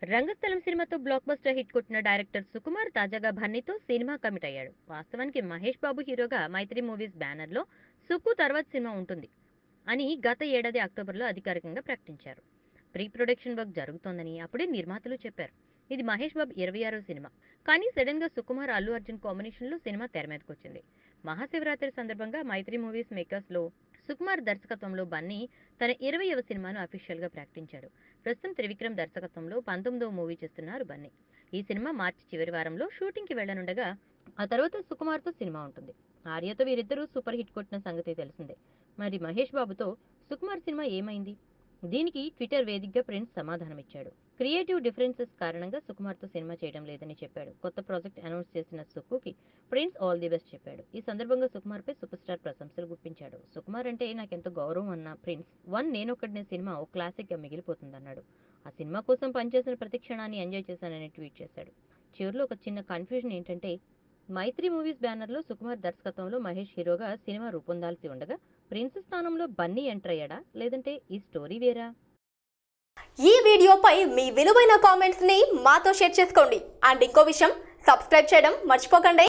రంగస్థలం సినిమాతో blockbuster hit కొట్టిన director Sukumar తాజాగా భన్నీతో సినిమా కమిట్ అయ్యాడు వాస్తవానికి మహేష్ బాబు హీరోగా మైత్రి మూవీస్ బ్యానర్లో సుక్కు తర్వాత సినిమా ఉంటుంది అని గత ఏడాది అక్టోబర్లో అధికారికంగా ప్రకటించారు ప్రీ ప్రొడక్షన్ వర్క్ జరుగుతోందని అప్పుడే నిర్మాతలు చెప్పారు ఇది మహేష్ బాబు ఇరవై ఆరో సినిమా కానీ సడన్ గా సుకుమార్ అల్లు అర్జున్ కాంబినేషన్ లో సినిమా తెర మీదకి వచ్చింది మహాశివరాత్రి సందర్భంగా మైత్రి మూవీస్ మేకర్స్ లో సుకుమార్ దర్శకత్వంలో బన్నీ తన ఇరవైవ సినిమాను అఫీషియల్ గా ప్రకటించాడు ప్రస్తుతం త్రివిక్రమ్ దర్శకత్వంలో పంతొమ్మిదవ మూవీ చేస్తున్నారు బన్నీ ఈ సినిమా మార్చి చివరి వారంలో షూటింగ్ కి వెళ్లనుండగా ఆ తర్వాత సుకుమార్తో సినిమా ఉంటుంది ఆర్యతో వీరిద్దరూ సూపర్ హిట్ కొట్టిన సంగతి తెలిసిందే మరి మహేష్ బాబుతో సుకుమార్ సినిమా ఏమైంది దీనికి ట్విట్టర్ వేదికగా ప్రిన్స్ సమాధానమిచ్చాడు క్రియేటివ్ డిఫరెన్సెస్ కారణంగా సుకుమార్తో సినిమా చేయడం లేదని చెప్పాడు కొత్త ప్రాజెక్ట్ అనౌన్స్ చేసిన సుక్కుకి ప్రిన్స్ ఆల్ ది బెస్ట్ చెప్పాడు ఈ సందర్భంగా సుకుమార్ పై సూపర్ స్టార్ ప్రశంసలు గుప్పించాడు సుకుమార్ అంటే నాకెంతో గౌరవం అన్న ప్రిన్స్ వన్ నేనొక్కడినే సినిమా ఓ క్లాసిక్ గా మిగిలిపోతుందన్నాడు ఆ సినిమా కోసం పనిచేసిన ప్రతి క్షణాన్ని ఎంజాయ్ చేశానని ట్వీట్ చేశాడు చివరిలో ఒక చిన్న కన్ఫ్యూజన్ ఏంటంటే మైత్రి మూవీస్ బ్యానర్లో సుకుమార్ దర్శకత్వంలో మహేష్ హీరోగా సినిమా రూపొందాల్సి ఉండగా ప్రిన్స్ స్థానంలో బన్నీ ఎంటర్ అయ్యాడా లేదంటే ఈ స్టోరీ వేరా ఈ వీడియోపై మీ విలువైన కామెంట్స్ ని మాతో షేర్ చేసుకోండి అండ్ ఇంకో విషయం సబ్స్క్రైబ్ చేయడం మర్చిపోకండి